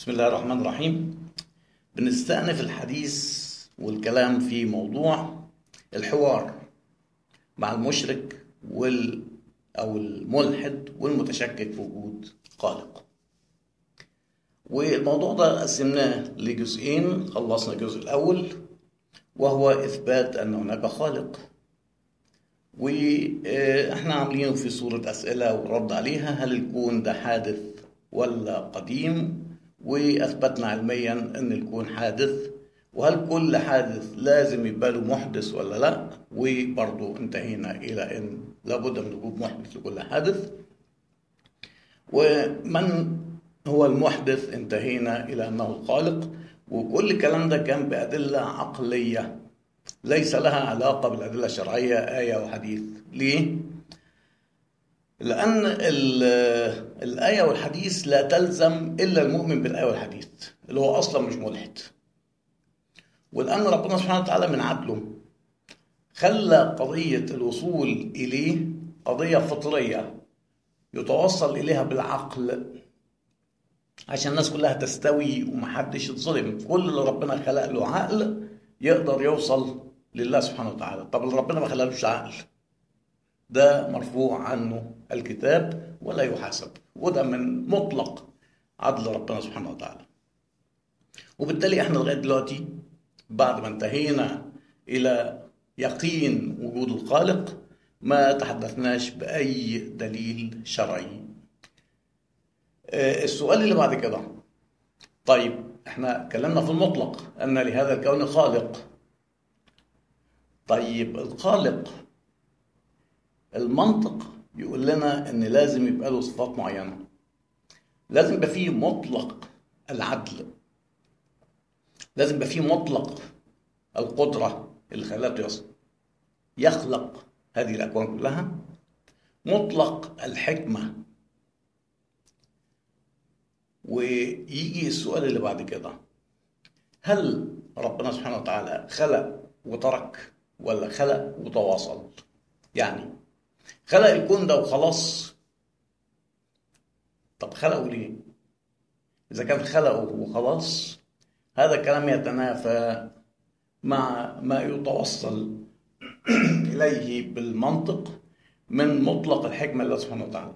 بسم الله الرحمن الرحيم بنستأنف الحديث والكلام في موضوع الحوار مع المشرك وال أو الملحد والمتشكك في وجود خالق والموضوع ده قسمناه لجزئين خلصنا الجزء الأول وهو إثبات أن هناك خالق وإحنا عاملينه في صورة أسئلة ورد عليها هل الكون ده حادث ولا قديم واثبتنا علميا ان الكون حادث وهل كل حادث لازم يبقى له محدث ولا لا وبرضه انتهينا الى ان لابد من وجود محدث لكل حادث ومن هو المحدث انتهينا الى انه الخالق وكل الكلام ده كان بادله عقليه ليس لها علاقه بالادله الشرعيه ايه وحديث ليه لأن الآية والحديث لا تلزم إلا المؤمن بالآية والحديث اللي هو أصلا مش ملحد ولأن ربنا سبحانه وتعالى من عدله خلى قضية الوصول إليه قضية فطرية يتوصل إليها بالعقل عشان الناس كلها تستوي ومحدش يتظلم كل اللي ربنا خلق له عقل يقدر يوصل لله سبحانه وتعالى طب اللي ربنا ما خلقلوش عقل ده مرفوع عنه الكتاب ولا يحاسب وده من مطلق عدل ربنا سبحانه وتعالى وبالتالي احنا لغايه دلوقتي بعد ما انتهينا الى يقين وجود الخالق ما تحدثناش باي دليل شرعي السؤال اللي بعد كده طيب احنا اتكلمنا في المطلق ان لهذا الكون خالق طيب الخالق المنطق يقول لنا ان لازم يبقى له صفات معينه لازم يبقى فيه مطلق العدل لازم يبقى فيه مطلق القدره اللي خلته يخلق هذه الاكوان كلها مطلق الحكمه ويجي السؤال اللي بعد كده هل ربنا سبحانه وتعالى خلق وترك ولا خلق وتواصل يعني خلق الكون ده وخلاص طب خلقه ليه اذا كان خلقه وخلاص هذا الكلام يتنافى مع ما يتوصل اليه بالمنطق من مطلق الحكمه لله سبحانه وتعالى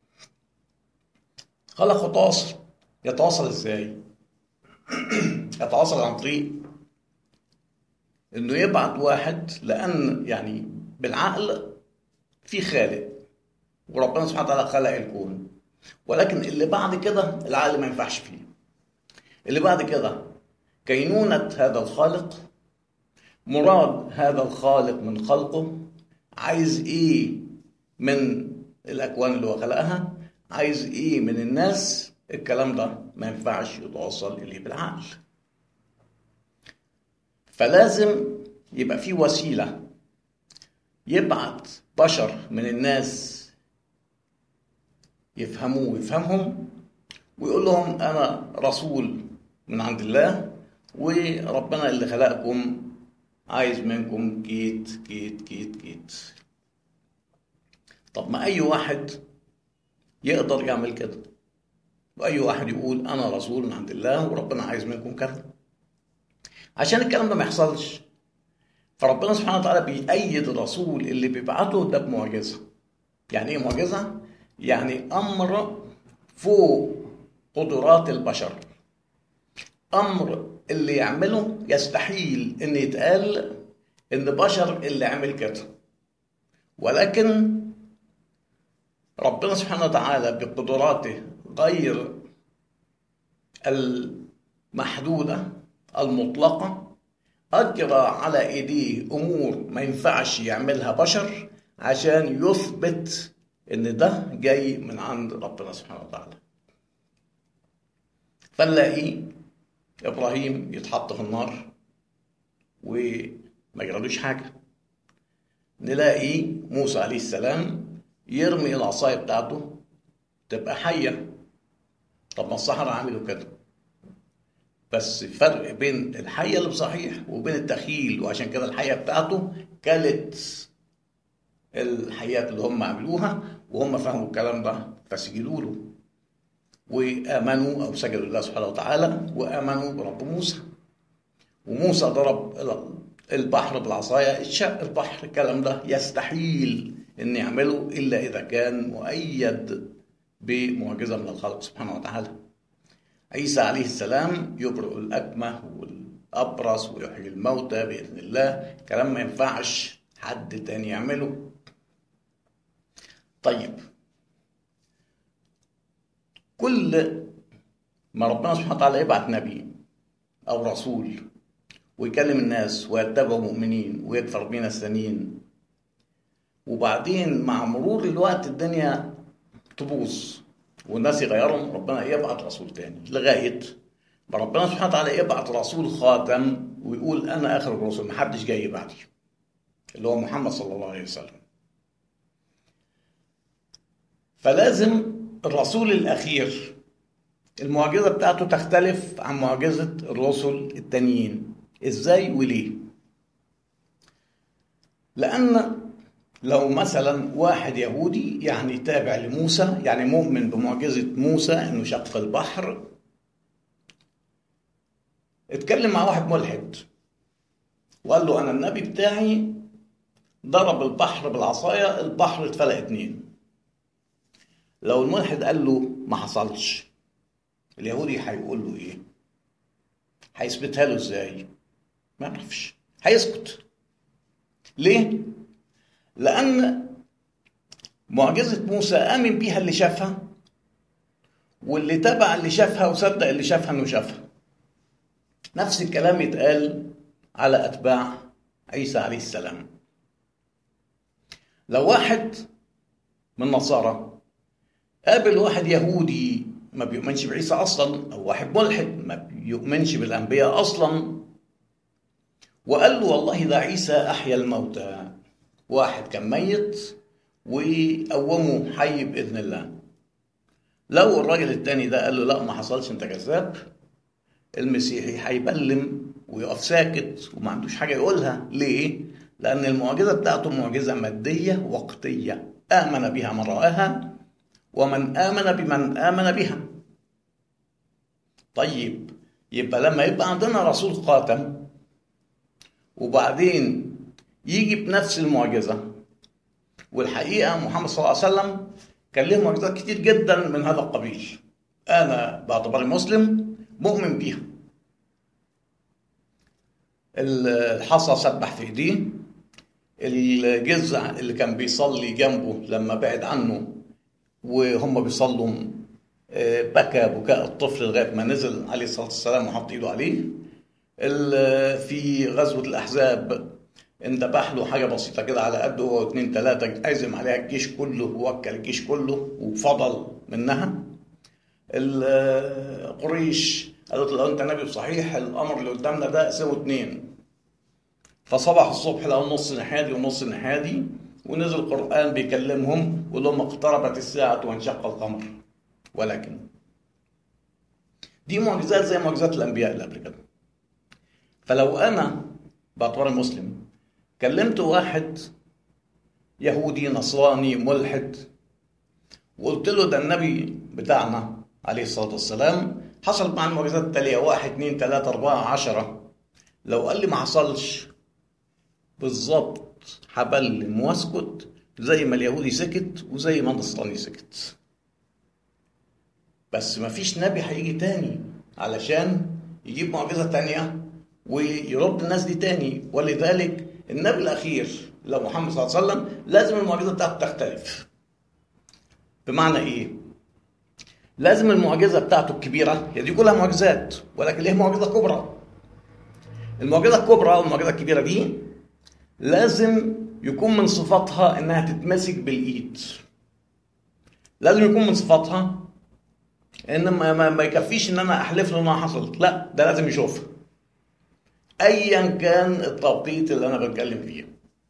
خلق وتواصل يتواصل ازاي يتواصل عن طريق انه يبعت واحد لان يعني بالعقل في خالق وربنا سبحانه وتعالى خلق الكون ولكن اللي بعد كده العقل ما ينفعش فيه اللي بعد كده كينونة هذا الخالق مراد هذا الخالق من خلقه عايز ايه من الاكوان اللي هو خلقها عايز ايه من الناس الكلام ده ما ينفعش يتوصل اليه بالعقل فلازم يبقى في وسيله يبعت بشر من الناس يفهموه ويفهمهم ويقول لهم انا رسول من عند الله وربنا اللي خلقكم عايز منكم كيت كيت كيت كيت طب ما اي واحد يقدر يعمل كده واي واحد يقول انا رسول من عند الله وربنا عايز منكم كذا عشان الكلام ده ما يحصلش فربنا سبحانه وتعالى بيأيد الرسول اللي بيبعته ده بمعجزة يعني ايه معجزة؟ يعني أمر فوق قدرات البشر أمر اللي يعمله يستحيل إن يتقال إن بشر اللي عمل كده ولكن ربنا سبحانه وتعالى بقدراته غير المحدودة المطلقة أجرى على إيديه أمور ما ينفعش يعملها بشر عشان يثبت إن ده جاي من عند ربنا سبحانه وتعالى فنلاقي إبراهيم يتحط في النار وما يجرالوش حاجة نلاقي موسى عليه السلام يرمي العصاية بتاعته تبقى حية طب ما الصحراء عملوا كده بس فرق بين الحية اللي بصحيح وبين التخيل وعشان كده الحية بتاعته كلت الحيات اللي هم عملوها وهم فهموا الكلام ده فسجلوا له وآمنوا أو سجدوا لله سبحانه وتعالى وآمنوا برب موسى وموسى ضرب البحر بالعصاية اتشق البحر الكلام ده يستحيل ان يعمله الا اذا كان مؤيد بمعجزه من الخالق سبحانه وتعالى عيسى عليه السلام يبرئ الاكمه والابرص ويحيي الموتى باذن الله كلام ما ينفعش حد تاني يعمله طيب كل ما ربنا سبحانه وتعالى يبعث نبي او رسول ويكلم الناس ويتبعوا مؤمنين ويكفر بين الثانيين وبعدين مع مرور الوقت الدنيا تبوظ والناس يغيرهم ربنا يبعت رسول تاني لغايه ما ربنا سبحانه وتعالى يبعت رسول خاتم ويقول انا اخر الرسل محدش جاي بعدي اللي هو محمد صلى الله عليه وسلم فلازم الرسول الاخير المعجزه بتاعته تختلف عن معجزه الرسل التانيين ازاي وليه لان لو مثلا واحد يهودي يعني تابع لموسى يعني مؤمن بمعجزة موسى انه شق البحر اتكلم مع واحد ملحد وقال له انا النبي بتاعي ضرب البحر بالعصاية البحر اتفلق اتنين لو الملحد قال له ما حصلش اليهودي هيقول له ايه هيثبتها له ازاي ما يعرفش هيسكت ليه لأن معجزة موسى آمن بيها اللي شافها واللي تبع اللي شافها وصدق اللي شافها انه شافها نفس الكلام يتقال على أتباع عيسى عليه السلام لو واحد من نصارى قابل واحد يهودي ما بيؤمنش بعيسى أصلا أو واحد ملحد ما بيؤمنش بالأنبياء أصلا وقال له والله ده عيسى أحيا الموتى واحد كان ميت وقومه حي باذن الله لو الراجل التاني ده قال له لا ما حصلش انت كذاب المسيحي هيبلم ويقف ساكت وما عندوش حاجه يقولها ليه لان المعجزه بتاعته معجزه ماديه وقتيه امن بها من راها ومن امن بمن امن بها طيب يبقى لما يبقى عندنا رسول خاتم وبعدين يجي بنفس المعجزه والحقيقه محمد صلى الله عليه وسلم كان له معجزات كتير جدا من هذا القبيل انا باعتباري مسلم مؤمن بيها الحصى سبح في ايديه الجزع اللي كان بيصلي جنبه لما بعد عنه وهم بيصلوا بكى بكاء الطفل لغايه ما نزل عليه الصلاه والسلام وحط ايده عليه في غزوه الاحزاب اندبح له حاجه بسيطه كده على قده هو اتنين تلاته عزم عليها الجيش كله ووكل الجيش كله وفضل منها قريش قالت له انت نبي صحيح الامر اللي قدامنا ده قسمه اتنين فصبح الصبح لقوا نص نحادي ونص نحادي ونزل القران بيكلمهم ويقول لهم اقتربت الساعه وانشق القمر ولكن دي معجزات زي معجزات الانبياء اللي قبل كده فلو انا باعتباري مسلم كلمت واحد يهودي نصراني ملحد وقلت له ده النبي بتاعنا عليه الصلاة والسلام حصل مع المعجزات التالية واحد اتنين تلاتة أربعة عشرة لو قال لي ما حصلش بالظبط هبلم واسكت زي ما اليهودي سكت وزي ما النصراني سكت بس ما فيش نبي هيجي تاني علشان يجيب معجزة تانية ويرد الناس دي تاني ولذلك النبي الاخير لو محمد صلى الله عليه وسلم لازم المعجزه بتاعته تختلف بمعنى ايه لازم المعجزه بتاعته الكبيره هي دي كلها معجزات ولكن ليه معجزه كبرى المعجزه الكبرى او المعجزه الكبيره دي لازم يكون من صفاتها انها تتمسك بالايد لازم يكون من صفاتها ان ما, ما يكفيش ان انا احلف له انها حصلت لا ده لازم يشوفها ايا كان التوقيت اللي انا بتكلم فيه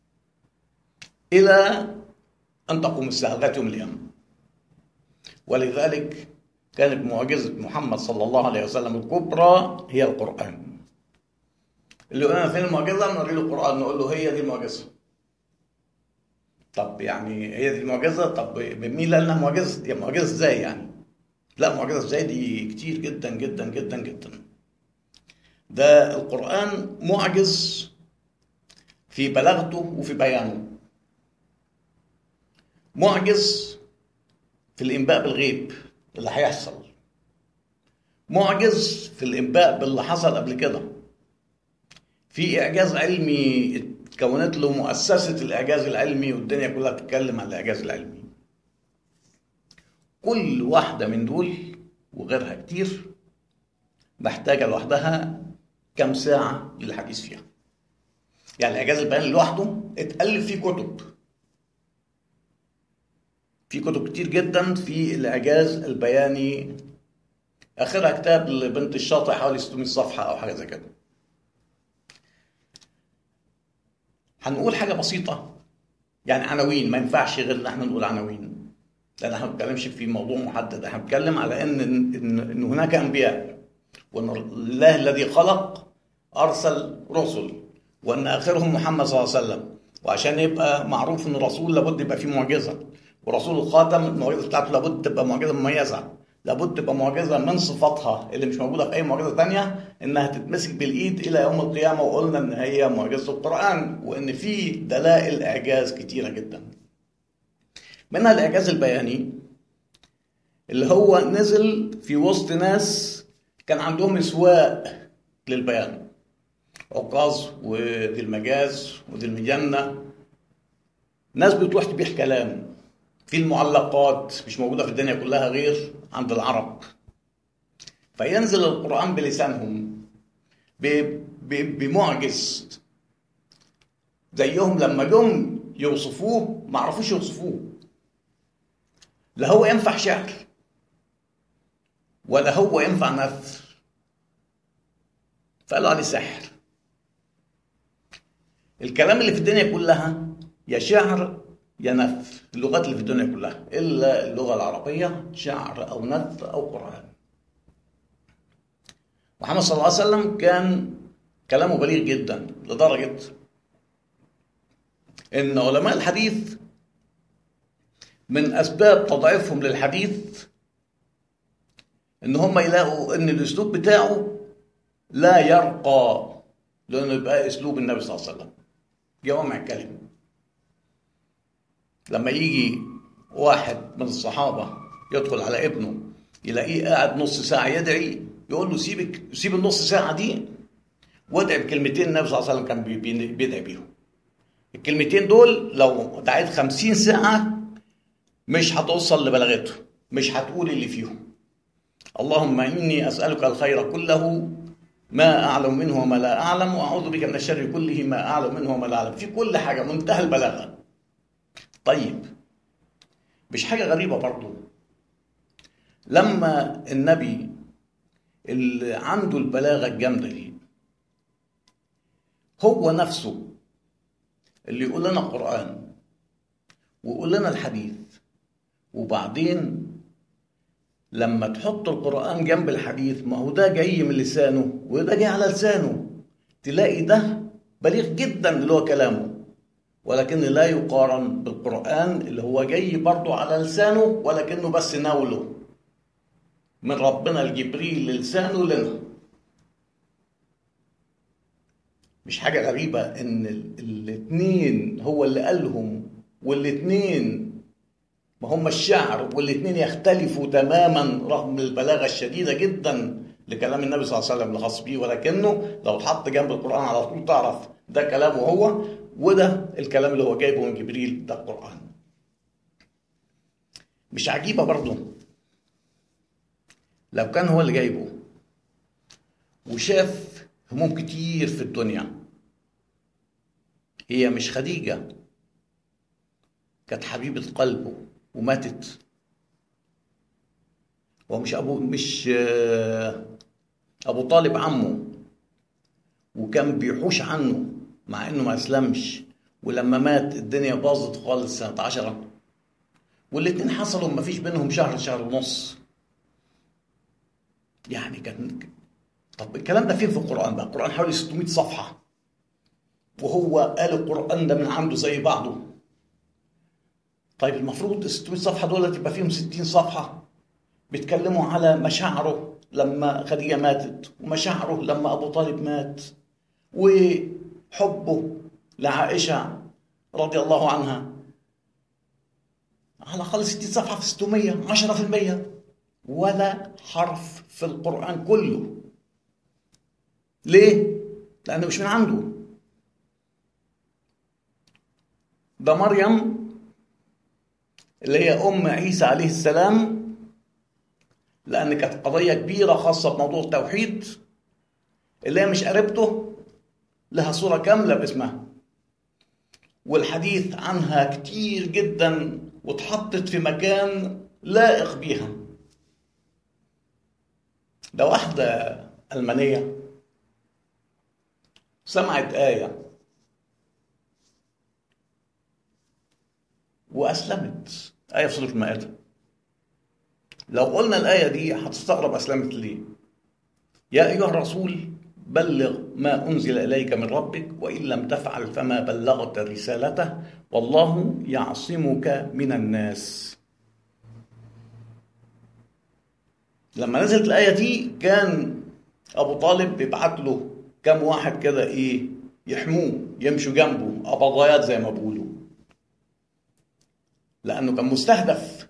الى ان تقوم الساعه لغايه يوم القيامه ولذلك كانت معجزه محمد صلى الله عليه وسلم الكبرى هي القران اللي قلنا فين المعجزه نوري له القران نقول له هي دي المعجزه طب يعني هي دي المعجزه طب مين اللي قال انها معجزه؟ هي معجزه ازاي يعني؟ لا معجزة ازاي دي كتير جدا جدا جدا جدا ده القرآن معجز في بلاغته وفي بيانه معجز في الإنباء بالغيب اللي هيحصل معجز في الإنباء باللي حصل قبل كده في إعجاز علمي اتكونت له مؤسسة الإعجاز العلمي والدنيا كلها بتتكلم عن الإعجاز العلمي كل واحدة من دول وغيرها كتير محتاجة لوحدها كم ساعة للحديث فيها يعني الإعجاز البياني لوحده اتألف فيه كتب في كتب كتير جدا في الإعجاز البياني آخرها كتاب لبنت الشاطئ حوالي 600 صفحة أو حاجة زي كده هنقول حاجة بسيطة يعني عناوين ما ينفعش غير ان احنا نقول عناوين لان احنا ما بنتكلمش في موضوع محدد احنا بنتكلم على ان ان ان هناك انبياء وان الله الذي خلق ارسل رسل وان اخرهم محمد صلى الله عليه وسلم وعشان يبقى معروف ان الرسول لابد يبقى فيه معجزه ورسول الخاتم المعجزه بتاعته لابد تبقى معجزه مميزه لابد تبقى معجزه من صفاتها اللي مش موجوده في اي معجزه تانية انها تتمسك بالايد الى يوم القيامه وقلنا ان هي معجزه القران وان في دلائل اعجاز كتيره جدا منها الاعجاز البياني اللي هو نزل في وسط ناس كان عندهم اسواق للبيان عكاظ وذي المجاز وذي المجنه ناس بتروح تبيع كلام في المعلقات مش موجودة في الدنيا كلها غير عند العرب فينزل القرآن بلسانهم بمعجز زيهم لما جم يوصفوه ما عرفوش يوصفوه لا هو ينفع شعر ولا هو ينفع نثر فقالوا عليه سحر الكلام اللي في الدنيا كلها يا شعر يا نثر اللغات اللي في الدنيا كلها إلا اللغة العربية شعر أو نثر أو قرآن محمد صلى الله عليه وسلم كان كلامه بليغ جدا لدرجة إن علماء الحديث من أسباب تضعيفهم للحديث إن هم يلاقوا إن الأسلوب بتاعه لا يرقى لأنه يبقى أسلوب النبي صلى الله عليه وسلم جوامع الكلمة لما يجي واحد من الصحابة يدخل على ابنه يلاقيه قاعد نص ساعة يدعي يقول له سيبك سيب النص ساعة دي وادعي بكلمتين النبي صلى الله عليه وسلم كان بيدعي بيهم الكلمتين دول لو دعيت خمسين ساعة مش هتوصل لبلاغته مش هتقول اللي فيهم اللهم إني أسألك الخير كله ما أعلم منه وما لا أعلم وأعوذ بك من الشر كله ما أعلم منه وما لا أعلم في كل حاجة منتهى البلاغة طيب مش حاجة غريبة برضو لما النبي اللي عنده البلاغة الجامدة دي هو نفسه اللي يقول لنا قرآن ويقول لنا الحديث وبعدين لما تحط القرآن جنب الحديث ما هو ده جاي من لسانه وده جاي على لسانه تلاقي ده بليغ جدا اللي هو كلامه ولكن لا يقارن بالقرآن اللي هو جاي برضه على لسانه ولكنه بس ناوله من ربنا الجبريل للسانه لنا مش حاجة غريبة إن الاتنين هو اللي قالهم والاتنين ما هم الشعر والاتنين يختلفوا تماما رغم البلاغة الشديدة جدا لكلام النبي صلى الله عليه وسلم الخاص بيه ولكنه لو اتحط جنب القرآن على طول تعرف ده كلامه هو وده الكلام اللي هو جايبه من جبريل ده القرآن مش عجيبة برضه لو كان هو اللي جايبه وشاف هموم كتير في الدنيا هي مش خديجة كانت حبيبة قلبه وماتت ومش أبو مش أبو طالب عمه وكان بيحوش عنه مع إنه ما أسلمش ولما مات الدنيا باظت خالص سنة عشرة والاتنين حصلوا ما فيش بينهم شهر شهر ونص يعني كان طب الكلام ده فين في القرآن بقى؟ القرآن حوالي 600 صفحة وهو قال القرآن ده من عنده زي بعضه طيب المفروض ال 600 صفحة دول تبقى فيهم 60 صفحة بيتكلموا على مشاعره لما خديجة ماتت ومشاعره لما أبو طالب مات وحبه لعائشة رضي الله عنها على خلص 60 صفحة في 600 10% ولا حرف في القرآن كله ليه؟ لأنه مش من عنده ده مريم اللي هي أم عيسى عليه السلام لأن كانت قضية كبيرة خاصة بموضوع التوحيد اللي هي مش قريبته لها صورة كاملة باسمها والحديث عنها كتير جدا واتحطت في مكان لائق بيها ده واحدة ألمانية سمعت آية وأسلمت آية في سورة المائدة لو قلنا الآية دي هتستغرب أسلمت ليه يا أيها الرسول بلغ ما أنزل إليك من ربك وإن لم تفعل فما بلغت رسالته والله يعصمك من الناس لما نزلت الآية دي كان أبو طالب بيبعت له كام واحد كده إيه يحموه يمشوا جنبه أبضايات زي ما بيقولوا لأنه كان مستهدف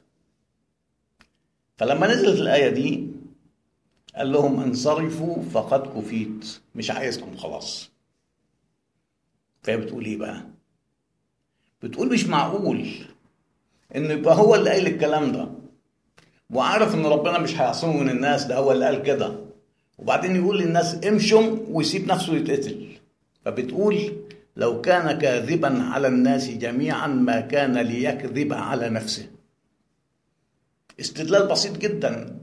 فلما نزلت الآية دي قال لهم انصرفوا فقد كفيت مش عايزكم خلاص فهي بتقول ايه بقى بتقول مش معقول ان يبقى هو اللي قايل الكلام ده وعارف ان ربنا مش هيعصمه من الناس ده هو اللي قال كده وبعدين يقول للناس امشوا ويسيب نفسه يتقتل فبتقول لو كان كاذبا على الناس جميعا ما كان ليكذب على نفسه استدلال بسيط جدا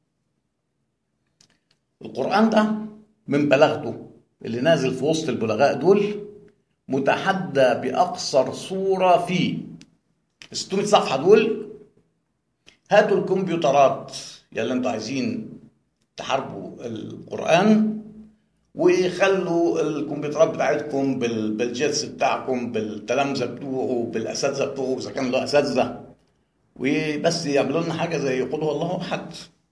القرآن ده من بلاغته اللي نازل في وسط البلغاء دول متحدى بأقصر صورة فيه 600 صفحة دول هاتوا الكمبيوترات يلا انتوا عايزين تحاربوا القرآن وخلوا الكمبيوترات بتاعتكم بالجيتس بتاعكم بالتلامذة بتوعه بالأساتذة بتوعه إذا كانوا له أساتذة وبس يعملوا لنا حاجة زي قل هو الله أحد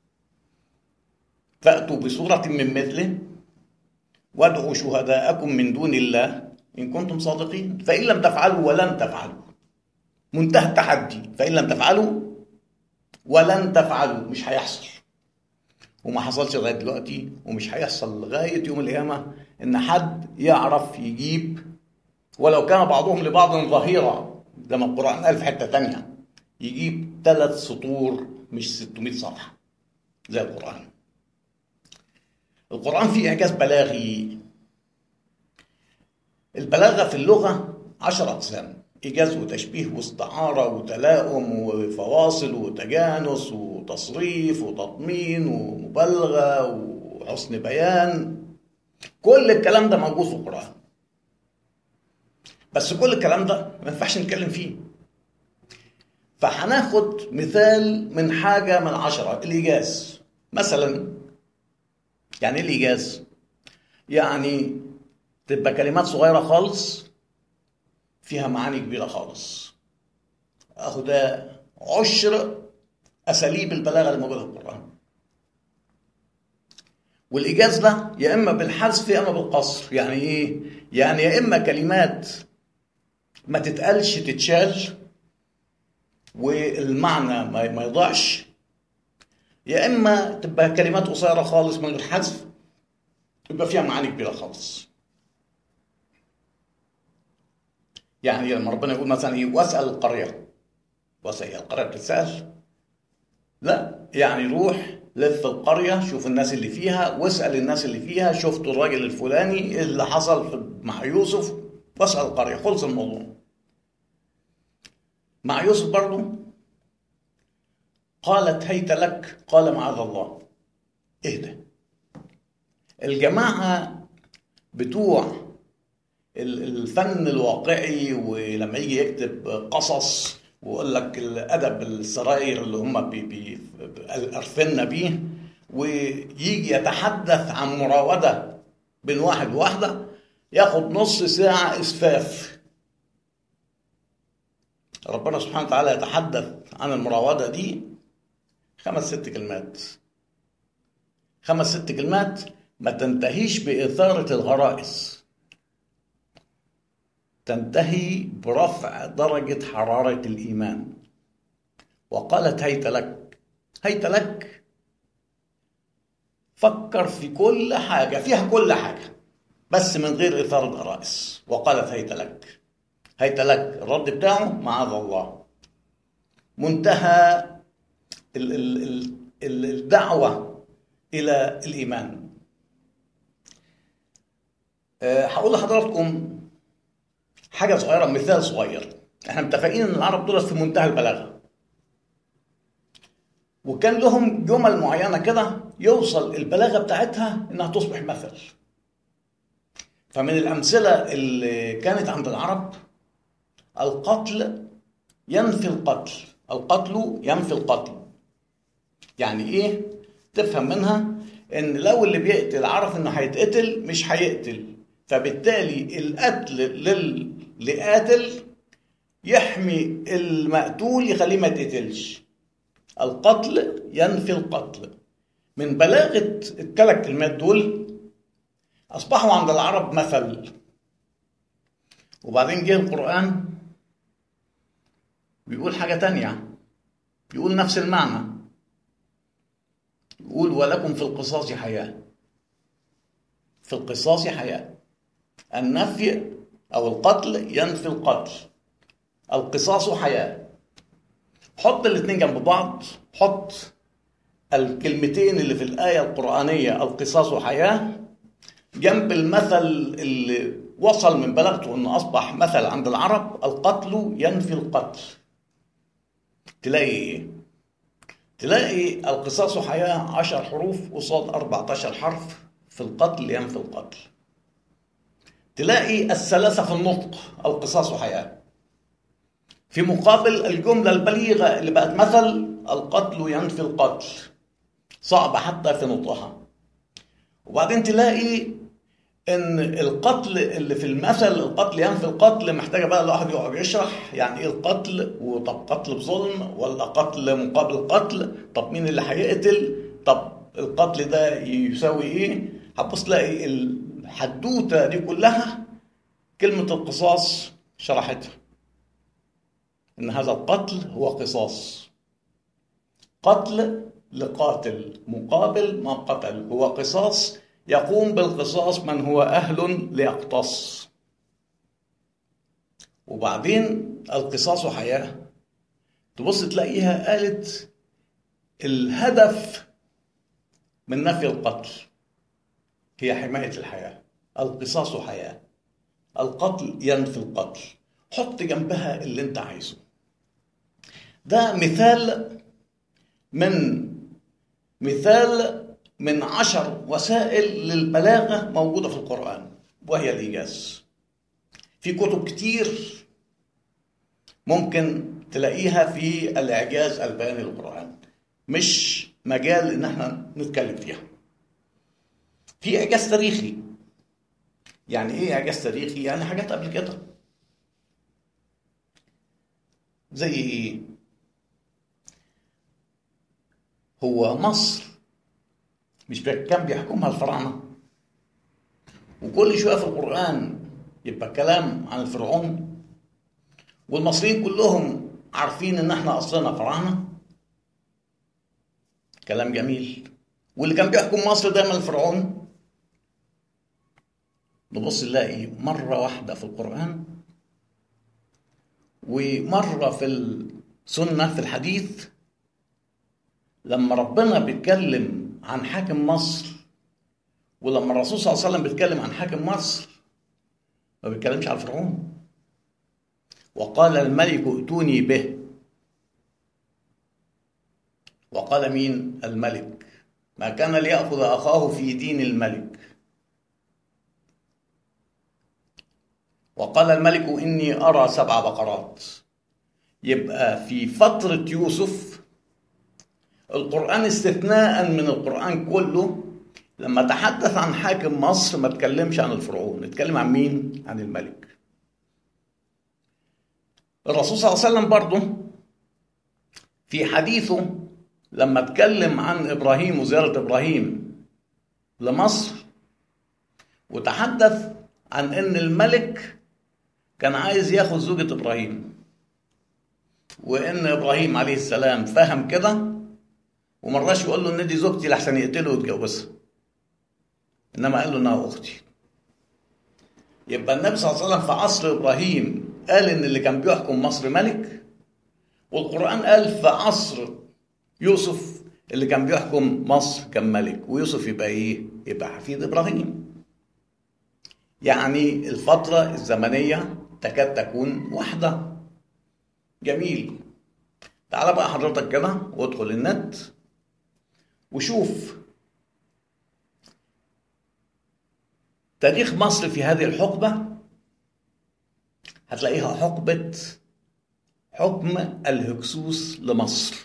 فأتوا بصورة من مثله وادعوا شهداءكم من دون الله إن كنتم صادقين فإن لم تفعلوا ولن تفعلوا منتهى التحدي فإن لم تفعلوا ولن تفعلوا مش هيحصل وما حصلش لغاية دلوقتي ومش هيحصل لغاية يوم القيامة إن حد يعرف يجيب ولو كان بعضهم لبعض ظهيرا زي ما القرآن قال في حتة تانية يجيب ثلاث سطور مش 600 صفحة زي القرآن القرآن فيه إعجاز بلاغي البلاغة في اللغة عشر أقسام إيجاز وتشبيه واستعارة وتلاؤم وفواصل وتجانس وتصريف وتطمين ومبالغة وحسن بيان كل الكلام ده موجود في القرآن بس كل الكلام ده ما ينفعش نتكلم فيه فهناخد مثال من حاجة من عشرة الإيجاز مثلا يعني ايه الإيجاز؟ يعني تبقى كلمات صغيرة خالص فيها معاني كبيرة خالص أهو ده عشر أساليب البلاغة اللي موجودة في القرآن والإيجاز ده يا إما بالحذف يا إما بالقصر يعني إيه؟ يعني يا إما كلمات ما تتقالش تتشال والمعنى ما يضيعش يا اما تبقى كلمات قصيره خالص من الحذف يبقى فيها معاني كبيره خالص يعني لما ربنا يقول مثلا ايه واسال القريه واسال القريه بتتسال لا يعني روح لف القريه شوف الناس اللي فيها واسال الناس اللي فيها شفتوا الراجل الفلاني اللي حصل مع يوسف واسال القريه خلص الموضوع مع يوسف برضه قالت هيت لك قال معاذ الله اهدى الجماعة بتوع الفن الواقعي ولما يجي يكتب قصص ويقول لك الادب السراير اللي هم بي بي قرفنا بيه ويجي يتحدث عن مراوده بين واحد وواحده ياخد نص ساعه اسفاف ربنا سبحانه وتعالى يتحدث عن المراوده دي خمس ست كلمات خمس ست كلمات ما تنتهيش بإثارة الغرائز تنتهي برفع درجة حرارة الإيمان وقالت هيت لك هيت لك فكر في كل حاجة فيها كل حاجة بس من غير إثارة غرائز وقالت هيت لك هيت لك الرد بتاعه معاذ الله منتهى الدعوة إلى الإيمان هقول لحضراتكم حاجة صغيرة مثال صغير احنا متفقين ان العرب دول في منتهى البلاغة وكان لهم جمل معينة كده يوصل البلاغة بتاعتها انها تصبح مثل فمن الأمثلة اللي كانت عند العرب القتل ينفي القتل القتل ينفي القتل يعني ايه تفهم منها ان لو اللي بيقتل عرف انه هيتقتل مش هيقتل فبالتالي القتل لل... لقاتل يحمي المقتول يخليه ما يتقتلش القتل ينفي القتل من بلاغة الثلاث كلمات دول أصبحوا عند العرب مثل وبعدين جه القرآن بيقول حاجة تانية بيقول نفس المعنى يقول ولكم في القصاص حياة في القصاص حياة النفي أو القتل ينفي القتل القصاص حياة حط الاثنين جنب بعض حط الكلمتين اللي في الآية القرآنية القصاص حياة جنب المثل اللي وصل من بلاغته انه اصبح مثل عند العرب القتل ينفي القتل تلاقي ايه تلاقي القصاص حياة عشر حروف قصاد 14 حرف في القتل ينفي القتل تلاقي السلاسة في النطق القصاص حياة في مقابل الجملة البليغة اللي بقت مثل القتل ينفي القتل صعبة حتى في نطقها وبعدين تلاقي ان القتل اللي في المثل القتل ينفي القتل محتاجه بقى الواحد يقعد يشرح يعني ايه القتل وطب قتل بظلم ولا قتل مقابل قتل طب مين اللي هيقتل طب القتل ده يساوي ايه هتبص تلاقي الحدوته دي كلها كلمه القصاص شرحتها ان هذا القتل هو قصاص قتل لقاتل مقابل ما قتل هو قصاص يقوم بالقصاص من هو أهل ليقتص وبعدين القصاص حياة تبص تلاقيها قالت الهدف من نفي القتل هي حماية الحياة القصاص حياة القتل ينفي القتل حط جنبها اللي انت عايزه ده مثال من مثال من عشر وسائل للبلاغة موجودة في القرآن وهي الإيجاز في كتب كتير ممكن تلاقيها في الإعجاز البياني للقرآن مش مجال إن احنا نتكلم فيها في إعجاز تاريخي يعني إيه إعجاز تاريخي؟ يعني حاجات قبل كده زي إيه؟ هو مصر مش كان بيحكمها الفراعنة وكل شوية في القرآن يبقى كلام عن الفرعون والمصريين كلهم عارفين ان احنا اصلنا فراعنة كلام جميل واللي كان بيحكم مصر دايما الفرعون نبص نلاقي مرة واحدة في القرآن ومرة في السنة في الحديث لما ربنا بيتكلم عن حاكم مصر ولما الرسول صلى الله عليه وسلم بيتكلم عن حاكم مصر ما بيتكلمش على الفرعون وقال الملك ائتوني به وقال مين الملك ما كان ليأخذ أخاه في دين الملك وقال الملك إني أرى سبع بقرات يبقى في فترة يوسف القرآن استثناء من القرآن كله لما تحدث عن حاكم مصر ما تكلمش عن الفرعون اتكلم عن مين؟ عن الملك الرسول صلى الله عليه وسلم برضه في حديثه لما اتكلم عن ابراهيم وزياره ابراهيم لمصر وتحدث عن ان الملك كان عايز ياخد زوجة ابراهيم وان ابراهيم عليه السلام فهم كده ومرضاش يقول له ان دي زوجتي لحسن يقتله ويتجوزها انما قال له انها اختي يبقى النبي صلى الله عليه وسلم في عصر ابراهيم قال ان اللي كان بيحكم مصر ملك والقران قال في عصر يوسف اللي كان بيحكم مصر كان ملك ويوسف يبقى ايه يبقى حفيد ابراهيم يعني الفتره الزمنيه تكاد تكون واحده جميل تعال بقى حضرتك كده وادخل النت وشوف تاريخ مصر في هذه الحقبة هتلاقيها حقبة حكم الهكسوس لمصر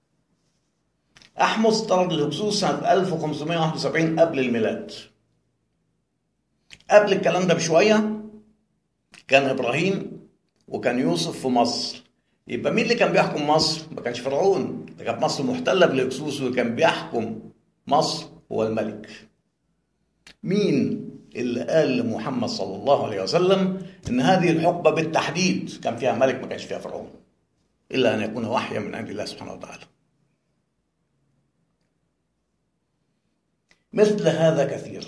أحمس طرد الهكسوس سنة 1571 قبل الميلاد قبل الكلام ده بشوية كان إبراهيم وكان يوسف في مصر يبقى مين اللي كان بيحكم مصر؟ ما كانش فرعون ده كانت مصر محتلة بالهكسوس وكان بيحكم مصر هو الملك مين اللي قال لمحمد صلى الله عليه وسلم ان هذه الحقبه بالتحديد كان فيها ملك ما كانش فيها فرعون الا ان يكون وحيا من عند الله سبحانه وتعالى مثل هذا كثير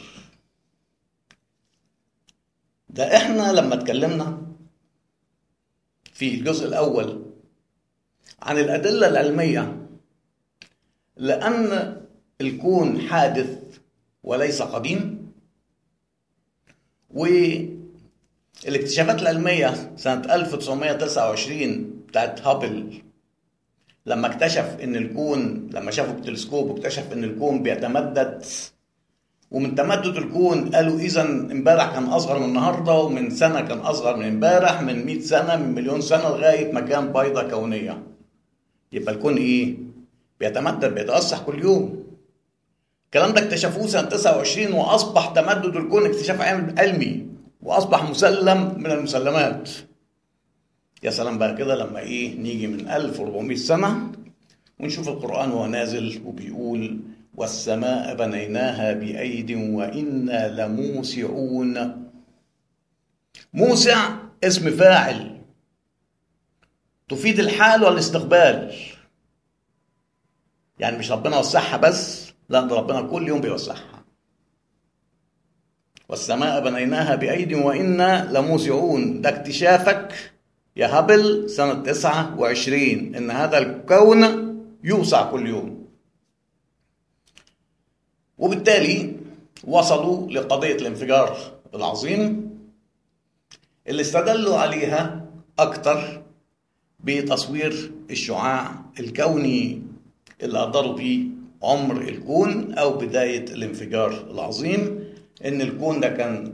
ده احنا لما اتكلمنا في الجزء الاول عن الادله العلميه لان الكون حادث وليس قديم والاكتشافات العلمية سنة 1929 بتاعت هابل لما اكتشف ان الكون لما شافوا بالتلسكوب واكتشف ان الكون بيتمدد ومن تمدد الكون قالوا اذا امبارح كان اصغر من النهارده ومن سنه كان اصغر من امبارح من 100 سنه من مليون سنه لغايه ما كان بيضه كونيه يبقى الكون ايه بيتمدد بيتوسع كل يوم الكلام ده اكتشفوه سنة 29 وأصبح تمدد الكون اكتشاف علمي وأصبح مسلم من المسلمات يا سلام بقى كده لما إيه نيجي من 1400 سنة ونشوف القرآن وهو نازل وبيقول والسماء بنيناها بأيد وإنا لموسعون موسع اسم فاعل تفيد الحال والاستقبال يعني مش ربنا وسعها بس لا ده ربنا كل يوم بيوسعها والسماء بنيناها بأيد وإنا لموسعون ده اكتشافك يا هبل سنة 29 إن هذا الكون يوسع كل يوم وبالتالي وصلوا لقضية الانفجار العظيم اللي استدلوا عليها أكتر بتصوير الشعاع الكوني اللي قدروا بيه عمر الكون او بدايه الانفجار العظيم ان الكون ده كان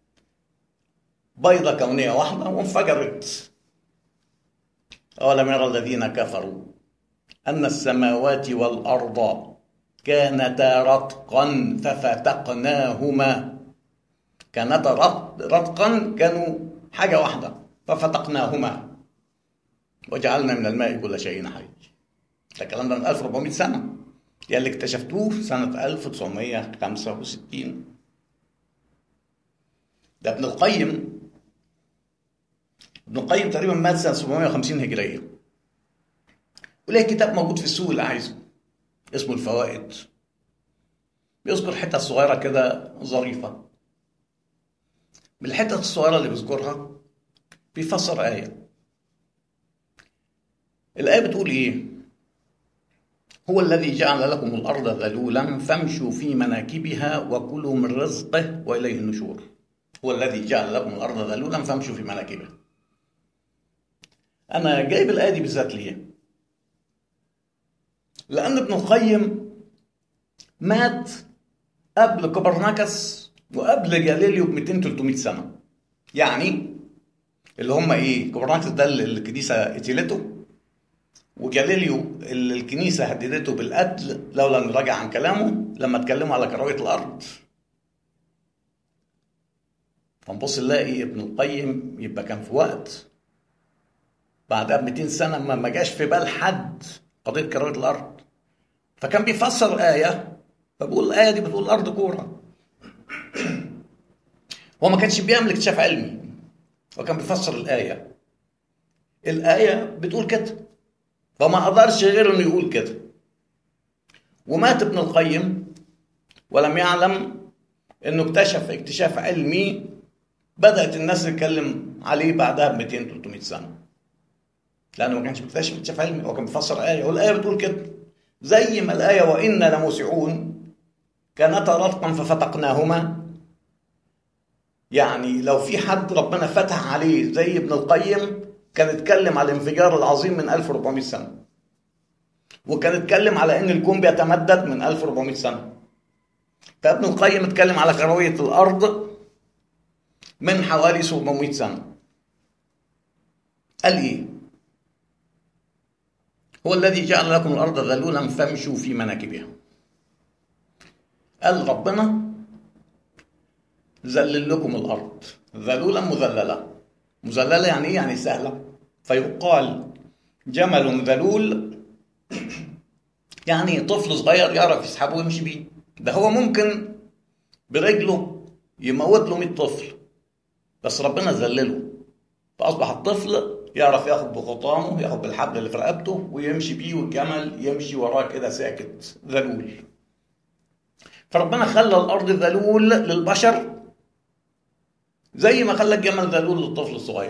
بيضه كونيه واحده وانفجرت اولم يرى الذين كفروا ان السماوات والارض كانتا رتقا ففتقناهما كانتا رتقا كانوا حاجه واحده ففتقناهما وجعلنا من الماء كل شيء حي ده الكلام ده من 1400 سنه يعني اللي اكتشفتوه سنة 1965 ده ابن القيم ابن القيم تقريبا مات سنة 750 هجرية وليه كتاب موجود في السوق اللي عايزه اسمه الفوائد بيذكر حتة صغيرة كده ظريفة من الحتة الصغيرة اللي بيذكرها بيفسر آية الآية بتقول إيه؟ هو الذي جعل لكم الأرض ذلولا فامشوا في مناكبها وكلوا من رزقه وإليه النشور هو الذي جعل لكم الأرض ذلولا فامشوا في مناكبها أنا جايب الآية دي بالذات ليه؟ لأن ابن القيم مات قبل كوبرناكس وقبل جاليليو ب 200 300 سنة يعني اللي هم ايه كوبرناكس ده اللي الكنيسة قتلته وجاليليو اللي الكنيسة هددته بالقتل لولا انه راجع عن كلامه لما اتكلموا على كروية الأرض فنبص نلاقي ابن القيم يبقى كان في وقت بعدها ب 200 سنة ما ما جاش في بال حد قضية كروية الأرض فكان بيفسر آية فبقول الآية دي بتقول الأرض كورة هو ما كانش بيعمل اكتشاف علمي هو كان بيفسر الآية الآية بتقول كده فما قدرش غير إنه يقول كده ومات ابن القيم ولم يعلم إنه اكتشف اكتشاف علمي بدأت الناس تتكلم عليه بعدها ب 200 300 سنة لأنه ما كانش بيكتشف اكتشاف علمي هو كان بيفسر آية والآية بتقول كده زي ما الآية وإنا لموسعون كانتا رتقا ففتقناهما يعني لو في حد ربنا فتح عليه زي ابن القيم كان اتكلم على الانفجار العظيم من 1400 سنة وكان اتكلم على ان الكون بيتمدد من 1400 سنة فابن القيم اتكلم على كروية الأرض من حوالي 700 سنة قال ايه هو الذي جعل لكم الأرض ذلولا فامشوا في مناكبها قال ربنا ذلل لكم الأرض ذلولا مذللة مذللة يعني إيه؟ يعني سهلة فيقال جمل ذلول يعني طفل صغير يعرف يسحبه ويمشي بيه ده هو ممكن برجله يموت له 100 طفل بس ربنا ذلله فأصبح الطفل يعرف ياخد بخطامه ياخد بالحبل اللي في رقبته ويمشي بيه والجمل يمشي وراه كده ساكت ذلول فربنا خلى الأرض ذلول للبشر زي ما خلى الجمل ذلول للطفل الصغير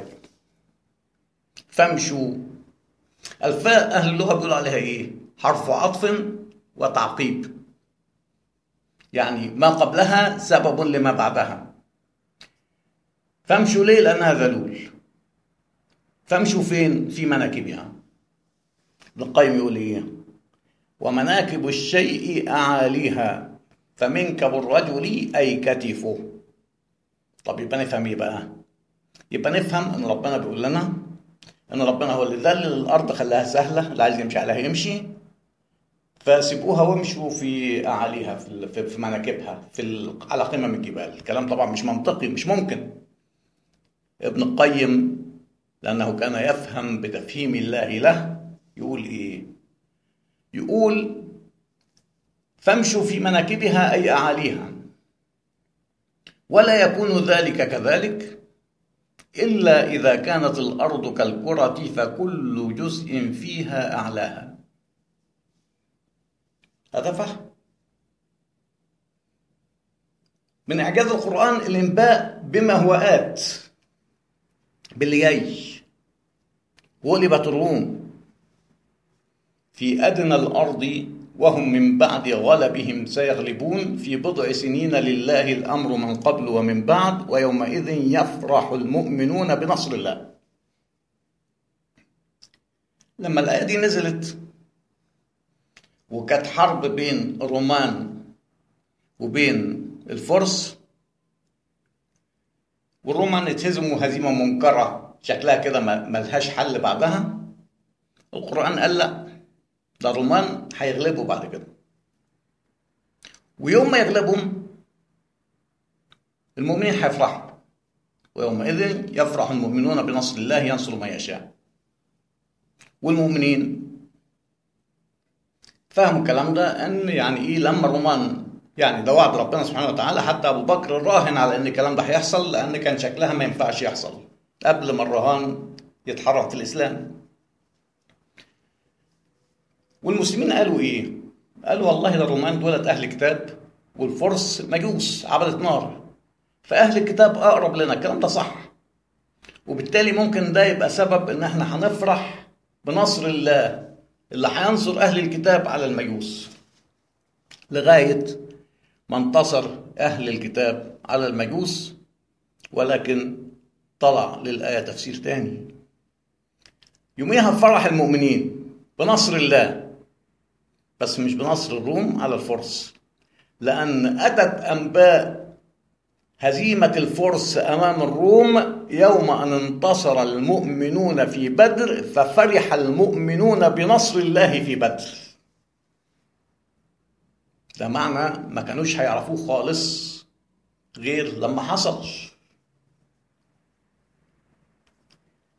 فامشوا الفاء أهل اللغة بيقولوا عليها إيه؟ حرف عطف وتعقيب يعني ما قبلها سبب لما بعدها فامشوا ليه؟ لأنها ذلول فامشوا فين؟ في مناكبها ابن القيم يقول إيه؟ ومناكب الشيء أعاليها فمنكب الرجل أي كتفه طب يبقى نفهم ايه بقى؟ يبقى نفهم ان ربنا بيقول لنا ان ربنا هو اللي ذلل الارض خلاها سهله اللي عايز يمشي عليها يمشي فسيبوها وامشوا في اعاليها في في مناكبها في على قمم الجبال الكلام طبعا مش منطقي مش ممكن ابن القيم لانه كان يفهم بتفهيم الله له يقول ايه يقول فامشوا في مناكبها اي اعاليها ولا يكون ذلك كذلك إلا إذا كانت الأرض كالكرة فكل جزء فيها أعلاها هذا فهم من إعجاز القرآن الإنباء بما هو آت باللي جاي غلبت الروم في أدنى الأرض وهم من بعد غلبهم سيغلبون في بضع سنين لله الامر من قبل ومن بعد ويومئذ يفرح المؤمنون بنصر الله. لما الايه دي نزلت وكانت حرب بين الرومان وبين الفرس والرومان اتهزموا هزيمه منكره شكلها كده ملهاش حل بعدها القران قال لا ده الرومان هيغلبوا بعد كده ويوم ما يغلبهم المؤمنين هيفرحوا ويومئذ يفرح المؤمنون بنصر الله ينصر ما يشاء والمؤمنين فهموا الكلام ده ان يعني ايه لما الرومان يعني ده وعد ربنا سبحانه وتعالى حتى ابو بكر راهن على ان الكلام ده هيحصل لان كان شكلها ما ينفعش يحصل قبل ما الرهان يتحرك في الاسلام والمسلمين قالوا ايه؟ قالوا والله ده الرومان دولت اهل كتاب والفرس مجوس عبدة نار فاهل الكتاب اقرب لنا الكلام ده صح وبالتالي ممكن ده يبقى سبب ان احنا هنفرح بنصر الله اللي هينصر اهل الكتاب على المجوس لغايه ما انتصر اهل الكتاب على المجوس ولكن طلع للايه تفسير تاني يوميها فرح المؤمنين بنصر الله بس مش بنصر الروم على الفرس لأن أتت أنباء هزيمة الفرس أمام الروم يوم أن انتصر المؤمنون في بدر ففرح المؤمنون بنصر الله في بدر ده معنى ما كانوش هيعرفوه خالص غير لما حصل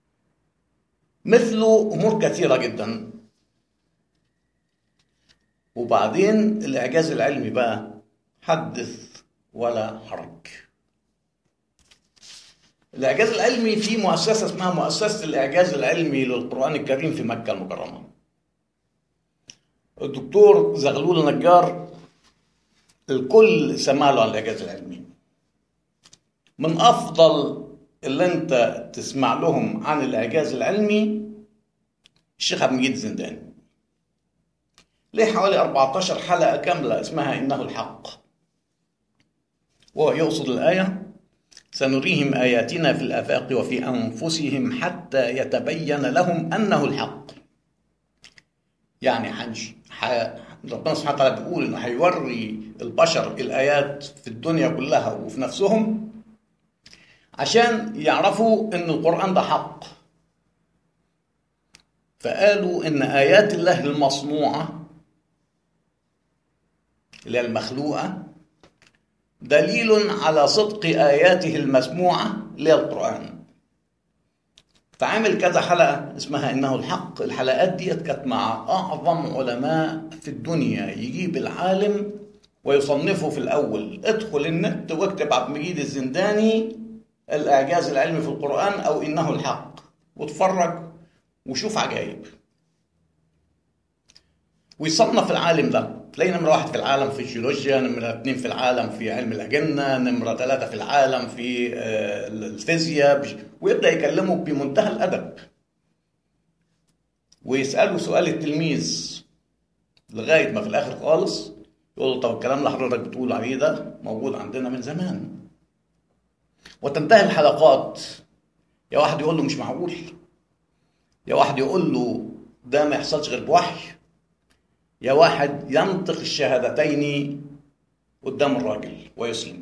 مثله أمور كثيرة جدا وبعدين الإعجاز العلمي بقى حدث ولا حرج الإعجاز العلمي في مؤسسة اسمها مؤسسة الإعجاز العلمي للقرآن الكريم في مكة المكرمة الدكتور زغلول نجار الكل سمع له عن الإعجاز العلمي من أفضل اللي أنت تسمع لهم عن الإعجاز العلمي الشيخ عبد المجيد الزنداني ليه حوالي 14 حلقة كاملة اسمها إنه الحق وهو يقصد الآية سنريهم آياتنا في الآفاق وفي أنفسهم حتى يتبين لهم أنه الحق يعني حنش ح... ربنا سبحانه وتعالى بيقول إنه هيوري البشر الآيات في الدنيا كلها وفي نفسهم عشان يعرفوا إن القرآن ده حق فقالوا إن آيات الله المصنوعة اللي هي المخلوقة دليل على صدق آياته المسموعة اللي هي القرآن فعمل كذا حلقة اسمها إنه الحق الحلقات ديت كانت مع أعظم علماء في الدنيا يجيب العالم ويصنفه في الأول ادخل النت واكتب عبد المجيد الزنداني الإعجاز العلمي في القرآن أو إنه الحق واتفرج وشوف عجائب ويصنف العالم ده تلاقي نمرة واحد في العالم في الجيولوجيا نمرة اثنين في العالم في علم الأجنة نمرة ثلاثة في العالم في الفيزياء ويبدأ يكلمه بمنتهى الأدب ويسأله سؤال التلميذ لغاية ما في الآخر خالص يقول له طب الكلام اللي حضرتك بتقول عليه ده موجود عندنا من زمان وتنتهي الحلقات يا واحد يقول له مش معقول يا واحد يقول له ده ما يحصلش غير بوحي يا واحد ينطق الشهادتين قدام الراجل ويسلم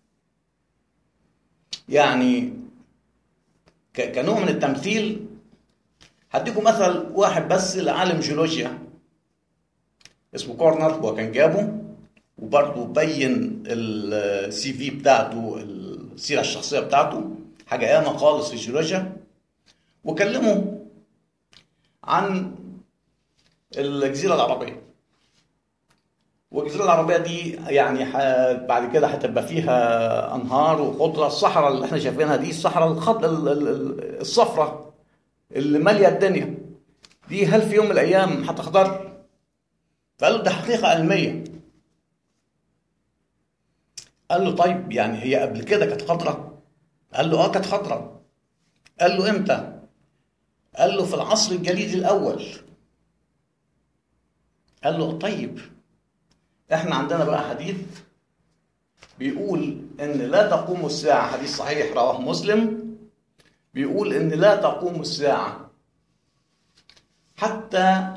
يعني كنوع من التمثيل هديكم مثل واحد بس لعالم جيولوجيا اسمه كورنر هو كان جابه وبرضه بين السي في بتاعته السيره الشخصيه بتاعته حاجه ياما خالص في الجيولوجيا وكلمه عن الجزيره العربيه والجزيره العربيه دي يعني بعد كده هتبقى فيها انهار وخضره الصحراء اللي احنا شايفينها دي الصحراء الخض الصفراء اللي ماليه الدنيا دي هل في يوم من الايام هتخضر؟ فقال له ده حقيقه علميه قال له طيب يعني هي قبل كده كانت خضراء؟ قال له اه كانت خضراء قال له امتى؟ قال له في العصر الجليدي الاول قال له طيب احنا عندنا بقى حديث بيقول ان لا تقوم الساعه حديث صحيح رواه مسلم بيقول ان لا تقوم الساعه حتى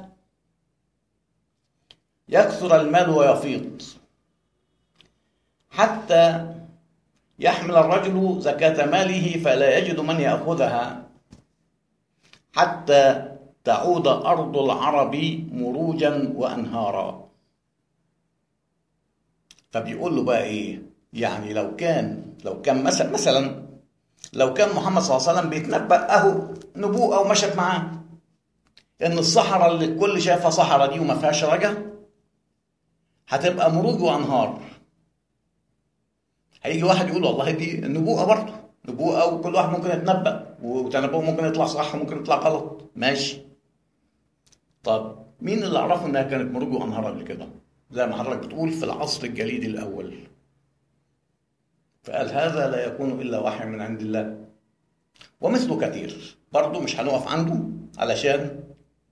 يكثر المال ويفيض حتى يحمل الرجل زكاة ماله فلا يجد من يأخذها حتى تعود أرض العرب مروجا وأنهارا فبيقول له بقى إيه يعني لو كان لو كان مثلا مثلا لو كان محمد صلى الله عليه وسلم بيتنبأ أهو نبوءة ومشت معاه إن الصحراء اللي الكل شايفها صحراء دي وما فيهاش رجا هتبقى مروج وأنهار هيجي واحد يقول والله دي نبوءة برضه نبوءة وكل واحد ممكن يتنبأ وتنبؤه ممكن يطلع صح وممكن يطلع غلط ماشي طب مين اللي عرفه انها كانت مروج وانهار قبل كده زي ما حضرتك بتقول في العصر الجليدي الاول فقال هذا لا يكون الا وحي من عند الله ومثله كثير برضه مش هنقف عنده علشان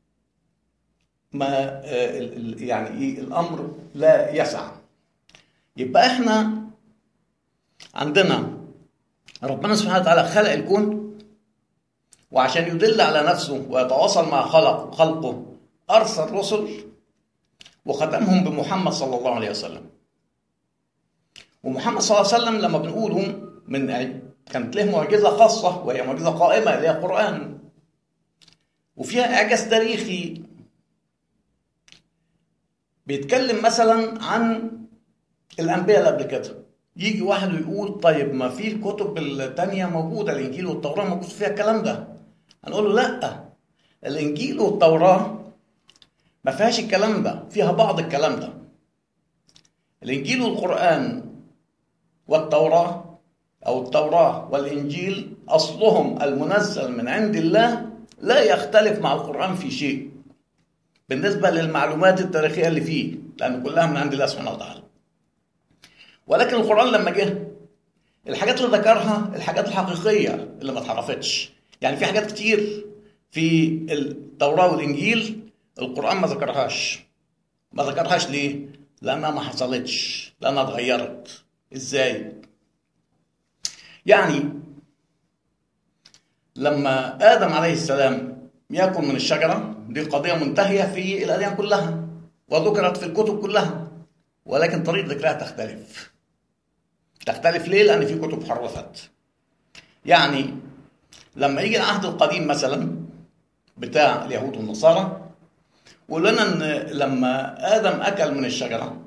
ما يعني ايه الامر لا يسع يبقى احنا عندنا ربنا سبحانه وتعالى خلق الكون وعشان يدل على نفسه ويتواصل مع خلق خلقه أرسل رسل وختمهم بمحمد صلى الله عليه وسلم ومحمد صلى الله عليه وسلم لما بنقوله من كانت له معجزة خاصة وهي معجزة قائمة اللي هي القرآن وفيها إعجاز تاريخي بيتكلم مثلا عن الأنبياء اللي قبل كده يجي واحد ويقول طيب ما في الكتب التانية موجودة الإنجيل والتوراة موجود فيها الكلام ده هنقول له لأ الإنجيل والتوراة ما فيهاش الكلام ده فيها بعض الكلام ده الإنجيل والقرآن والتوراة أو التوراة والإنجيل أصلهم المنزل من عند الله لا يختلف مع القرآن في شيء بالنسبة للمعلومات التاريخية اللي فيه لأن كلها من عند الله سبحانه وتعالى ولكن القرآن لما جه الحاجات اللي ذكرها الحاجات الحقيقية اللي ما اتحرفتش يعني في حاجات كتير في التوراة والإنجيل القرآن ما ذكرهاش ما ذكرهاش ليه؟ لأنها ما حصلتش لأنها اتغيرت إزاي؟ يعني لما آدم عليه السلام يأكل من الشجرة دي قضية منتهية في الأديان كلها وذكرت في الكتب كلها ولكن طريقة ذكرها تختلف تختلف ليه؟ لأن في كتب حرفت يعني لما يجي العهد القديم مثلا بتاع اليهود والنصارى ويقول لنا ان لما ادم اكل من الشجره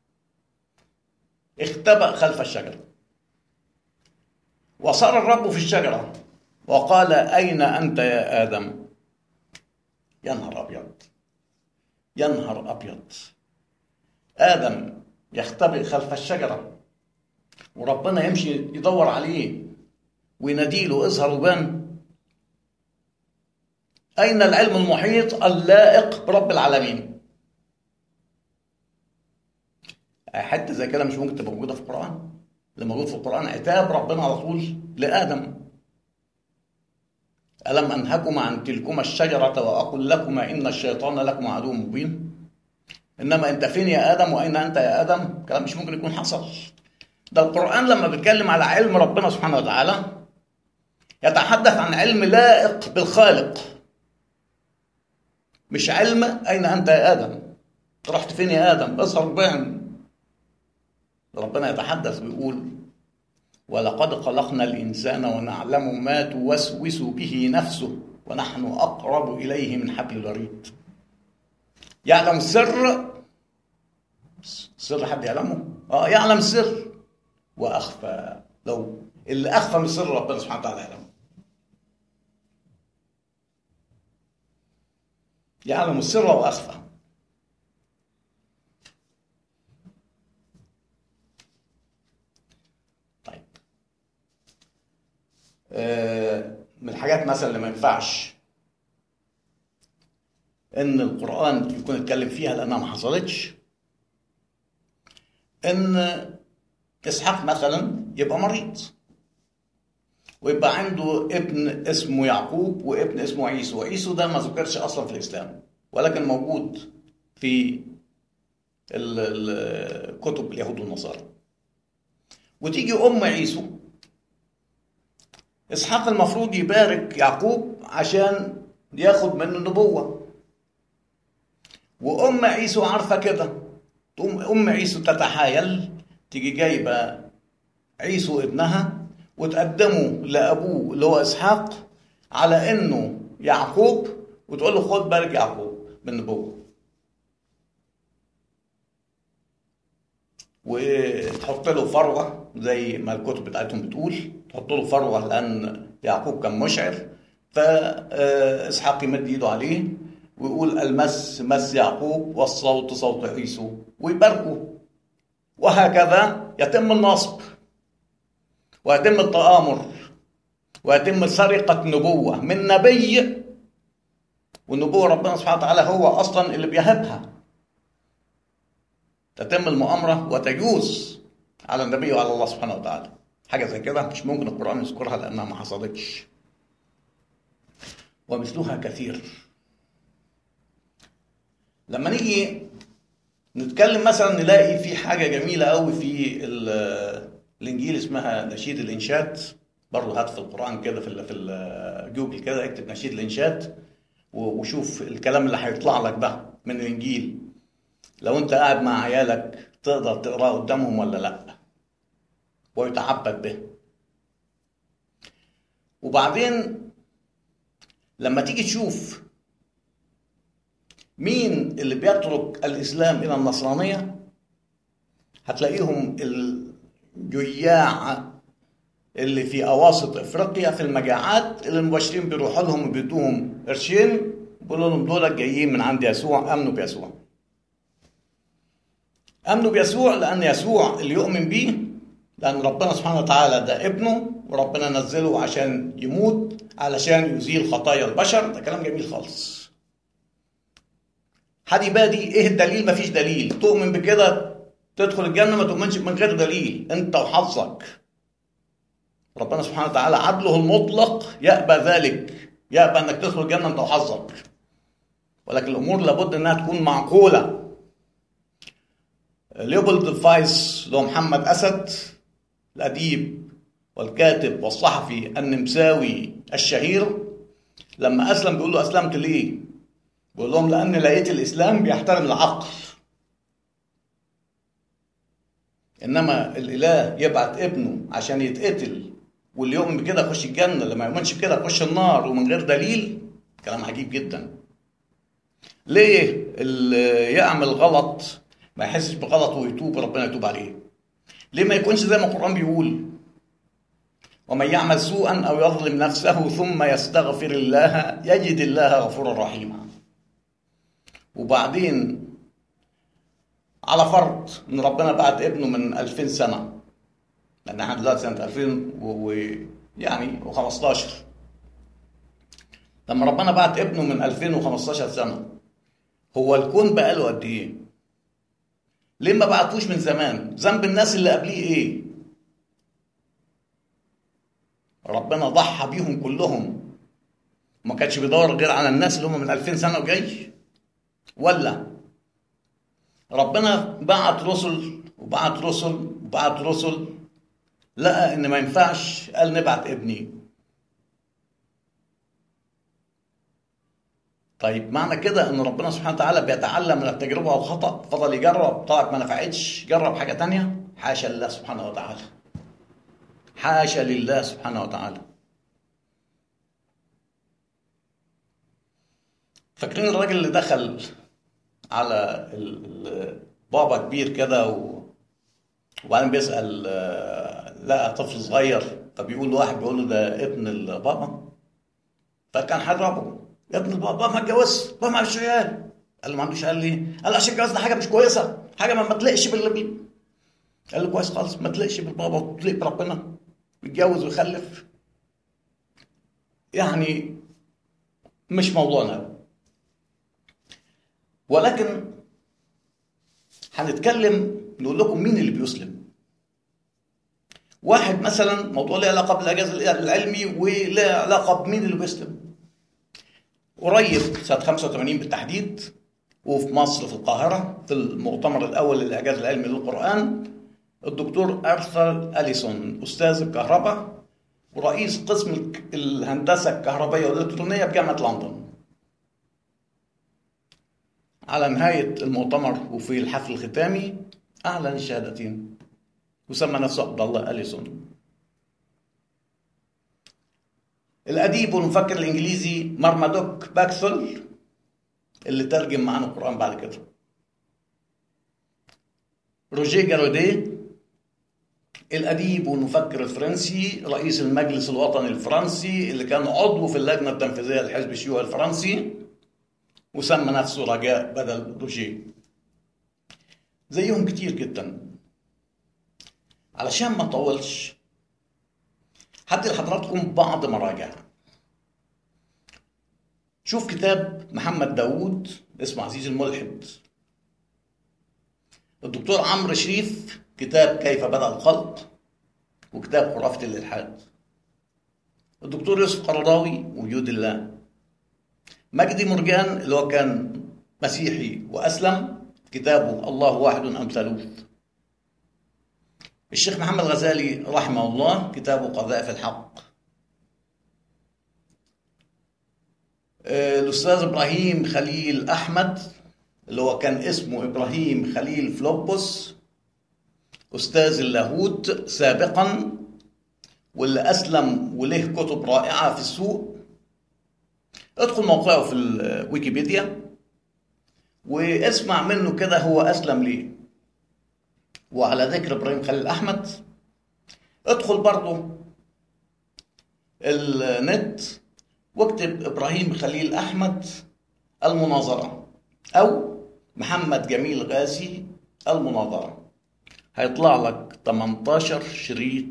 اختبأ خلف الشجره وصار الرب في الشجره وقال اين انت يا ادم يا نهار ابيض يا نهار ابيض ادم يختبئ خلف الشجره وربنا يمشي يدور عليه ويناديله اظهر وبان أين العلم المحيط اللائق برب العالمين؟ حتة زي كده مش ممكن تبقى موجودة في القرآن اللي موجود في القرآن عتاب ربنا على طول لآدم ألم أنهكما عن تلكما الشجرة وأقول لكما إن الشيطان لكما عدو مبين إنما أنت فين يا آدم وأين أنت يا آدم كلام مش ممكن يكون حصل ده القرآن لما بيتكلم على علم ربنا سبحانه وتعالى يتحدث عن علم لائق بالخالق مش علم أين أنت يا آدم رحت فين يا آدم اظهر بان ربنا يتحدث ويقول ولقد خلقنا الإنسان ونعلم ما توسوس به نفسه ونحن أقرب إليه من حبل الوريد يعلم السر سر حد يعلمه اه يعلم السر واخفى لو اللي اخفى من سر ربنا سبحانه وتعالى يعلمه يعلم السر واخفى طيب آه من الحاجات مثلا اللي ما ينفعش ان القران يكون اتكلم فيها لانها ما حصلتش ان اسحاق مثلا يبقى مريض ويبقى عنده ابن اسمه يعقوب وابن اسمه عيسو وعيسو ده ما ذكرش اصلا في الاسلام ولكن موجود في كتب اليهود والنصارى وتيجي ام عيسو اسحاق المفروض يبارك يعقوب عشان ياخد منه النبوه وام عيسو عارفه كده تقوم ام عيسو تتحايل تيجي جايبه عيسو ابنها وتقدمه لابوه اللي هو اسحاق على انه يعقوب وتقول له خد بارك يعقوب بالنبوه وتحط له فروه زي ما الكتب بتاعتهم بتقول تحط له فروه لان يعقوب كان مشعر فاسحاق يمد ايده عليه ويقول المس مس يعقوب والصوت صوت عيسو ويباركه وهكذا يتم النصب ويتم التآمر ويتم سرقة نبوة من نبي والنبوة ربنا سبحانه وتعالى هو أصلا اللي بيهبها تتم المؤامرة وتجوز على النبي وعلى الله سبحانه وتعالى حاجة زي كده مش ممكن القرآن يذكرها لأنها ما حصلتش ومثلها كثير لما نيجي نتكلم مثلا نلاقي في حاجه جميله قوي في الانجيل اسمها نشيد الانشاد برضه هات في القران كده في في جوجل كده اكتب نشيد الانشاد وشوف الكلام اللي هيطلع لك ده من الانجيل لو انت قاعد مع عيالك تقدر تقراه قدامهم ولا لا ويتعبد به وبعدين لما تيجي تشوف مين اللي بيترك الإسلام إلى النصرانية هتلاقيهم الجياع اللي في أواسط إفريقيا في المجاعات اللي المباشرين بيروحوا لهم وبيدوهم قرشين بيقول لهم دول جايين من عند يسوع امنوا بيسوع امنوا بيسوع لان يسوع اللي يؤمن بيه لان ربنا سبحانه وتعالى ده ابنه وربنا نزله عشان يموت علشان يزيل خطايا البشر ده كلام جميل خالص حدي بادي ايه الدليل مفيش دليل تؤمن بكده تدخل الجنه ما تؤمنش من غير دليل انت وحظك ربنا سبحانه وتعالى عدله المطلق يأبى ذلك يأبى انك تدخل الجنه انت وحظك ولكن الامور لابد انها تكون معقوله ليوبولد فايس اللي هو محمد اسد الاديب والكاتب والصحفي النمساوي الشهير لما اسلم بيقول له اسلمت ليه؟ بيقول لهم لان لقيت الاسلام بيحترم العقل انما الاله يبعت ابنه عشان يتقتل واللي يؤمن بكده يخش الجنه اللي ما يؤمنش بكده يخش النار ومن غير دليل كلام عجيب جدا ليه اللي يعمل غلط ما يحسش بغلط ويتوب ربنا يتوب عليه ليه ما يكونش زي ما القرآن بيقول ومن يعمل سوءا أو يظلم نفسه ثم يستغفر الله يجد الله غفورا رحيما وبعدين على فرض ان ربنا بعت ابنه من 2000 سنه لان احنا دلوقتي سنه 2000 و يعني و15 لما ربنا بعت ابنه من 2015 سنه هو الكون بقاله قد ايه؟ ليه ما بعتوش من زمان؟ ذنب الناس اللي قبليه ايه؟ ربنا ضحى بيهم كلهم ما كانش بيدور غير على الناس اللي هم من 2000 سنه وجاي ولا ربنا بعت رسل وبعت رسل وبعت رسل لقى ان ما ينفعش قال نبعت ابني طيب معنى كده ان ربنا سبحانه وتعالى بيتعلم من التجربه والخطا فضل يجرب طلعت ما نفعتش جرب حاجه تانية حاشا لله سبحانه وتعالى حاشا لله سبحانه وتعالى فاكرين الراجل اللي دخل على بابا كبير كده و... وبعدين بيسأل لقى طفل صغير فبيقول لواحد بيقول له ده ابن البابا فكان هيضربه يا ابن البابا ما اتجوزش بابا ما عندوش عيال قال له ما عندوش عيال ليه؟ قال له عشان الجواز ده حاجه مش كويسه حاجه ما تليقش بال قال له كويس خالص ما تليقش بالبابا وتليق بربنا يتجوز ويخلف يعني مش موضوعنا ولكن هنتكلم نقول لكم مين اللي بيسلم واحد مثلا موضوع له علاقه بالاعجاز العلمي وله علاقه بمين اللي بيسلم قريب سنه 85 بالتحديد وفي مصر في القاهره في المؤتمر الاول للاعجاز العلمي للقران الدكتور ارثر اليسون استاذ الكهرباء ورئيس قسم الهندسه الكهربائيه والالكترونيه بجامعه لندن على نهاية المؤتمر وفي الحفل الختامي أعلن الشهادتين وسمى نفسه عبد الله أليسون الأديب والمفكر الإنجليزي مارمادوك باكثل اللي ترجم معانا القرآن بعد كده روجيه جاروديه الأديب والمفكر الفرنسي رئيس المجلس الوطني الفرنسي اللي كان عضو في اللجنة التنفيذية لحزب الشيوعي الفرنسي وسمى نفسه رجاء بدل روجيه زيهم كتير جدا علشان ما نطولش هدي لحضراتكم بعض مراجع شوف كتاب محمد داوود اسمه عزيز الملحد الدكتور عمرو شريف كتاب كيف بدأ الخلق وكتاب خرافة الإلحاد الدكتور يوسف قرضاوي وجود الله مجدي مرجان اللي هو كان مسيحي وأسلم كتابه الله واحد أم ثالوث الشيخ محمد غزالي رحمه الله كتابه قذائف الحق الأستاذ إبراهيم خليل أحمد اللي هو كان اسمه إبراهيم خليل فلوبوس أستاذ اللاهوت سابقا واللي أسلم وله كتب رائعة في السوق ادخل موقعه في الويكيبيديا واسمع منه كده هو أسلم ليه وعلى ذكر إبراهيم خليل أحمد ادخل برضه النت واكتب إبراهيم خليل أحمد المناظرة أو محمد جميل غازي المناظرة هيطلع لك 18 شريط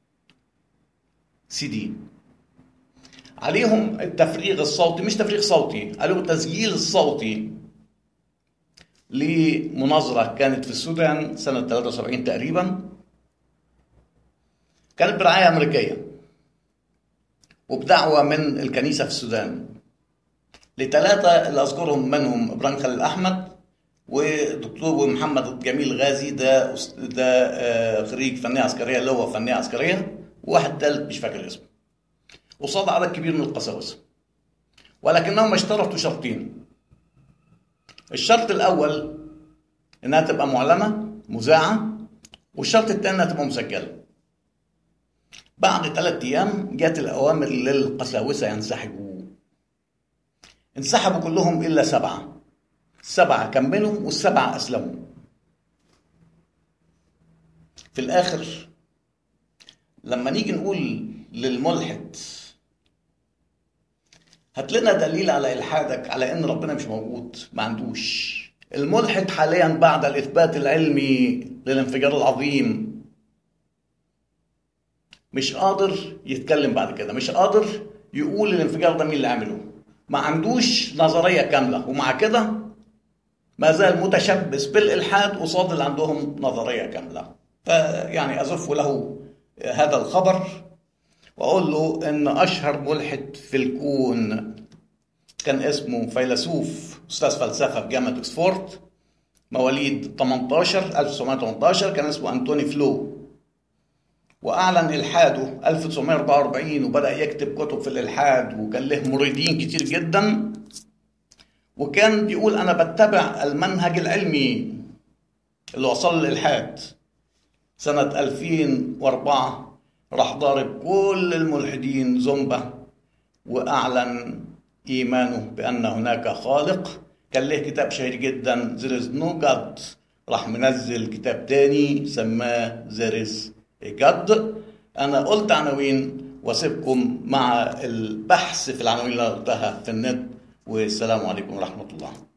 سي دي عليهم التفريغ الصوتي مش تفريغ صوتي عليهم التسجيل الصوتي لمناظرة كانت في السودان سنة 73 تقريبا كانت برعاية أمريكية وبدعوة من الكنيسة في السودان لثلاثة اللي أذكرهم منهم إبراهيم خليل أحمد ودكتور محمد جميل غازي ده ده خريج فنية عسكرية اللي هو فنية عسكرية وواحد ثالث مش فاكر اسمه وصاد عدد كبير من القساوسة ولكنهم اشترطوا شرطين الشرط الأول إنها تبقى معلنة مذاعة والشرط الثاني إنها تبقى مسجلة بعد ثلاثة أيام جات الأوامر للقساوسة ينسحبوا انسحبوا كلهم إلا سبعة سبعة كملوا والسبعة أسلموا في الآخر لما نيجي نقول للملحد هات لنا دليل على إلحادك على إن ربنا مش موجود ما عندوش الملحد حاليا بعد الإثبات العلمي للانفجار العظيم مش قادر يتكلم بعد كده مش قادر يقول الانفجار ده مين اللي عمله ما عندوش نظرية كاملة ومع كده ما زال متشبث بالإلحاد قصاد اللي عندهم نظرية كاملة فيعني أزف له هذا الخبر وأقول له إن أشهر ملحد في الكون كان اسمه فيلسوف أستاذ فلسفة في جامعة أكسفورد مواليد 18 1918 كان اسمه أنتوني فلو وأعلن إلحاده 1944 وبدأ يكتب كتب في الإلحاد وكان له مريدين كتير جدا وكان بيقول أنا بتبع المنهج العلمي اللي وصل للإلحاد سنة 2004 راح ضارب كل الملحدين زنبة وأعلن إيمانه بأن هناك خالق كان له كتاب شهير جدا There is no God راح منزل كتاب تاني سماه There is جد انا قلت عناوين واسيبكم مع البحث في العناوين اللي قلتها في النت والسلام عليكم ورحمه الله